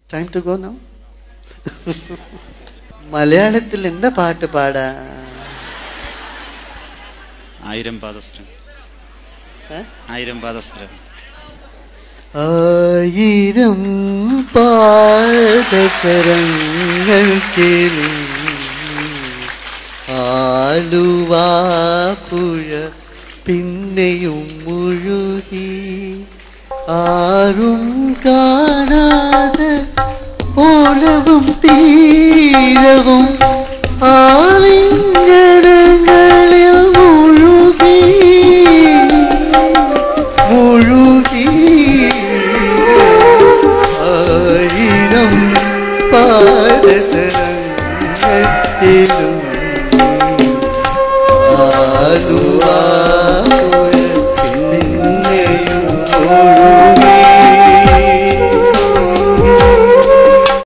Time to go now മലയാളത്തിൽ എന്താ പാട്ട് പാടാ ആയിരം പാദസ്വരം ഏ? ആയിരം പാദസ്വരം ആയിരം പാദസരങ്ങൾ കേളും ആലുവാ പുഴ പിന്നെയും മുഴുകി ആരും കാണാതെ ഓളവും തീരവും ആലിംഗനങ്ങളിൽ മുഴുകി മുഴുകി ആയിരം പാദസരങ്ങളും ആലുവാ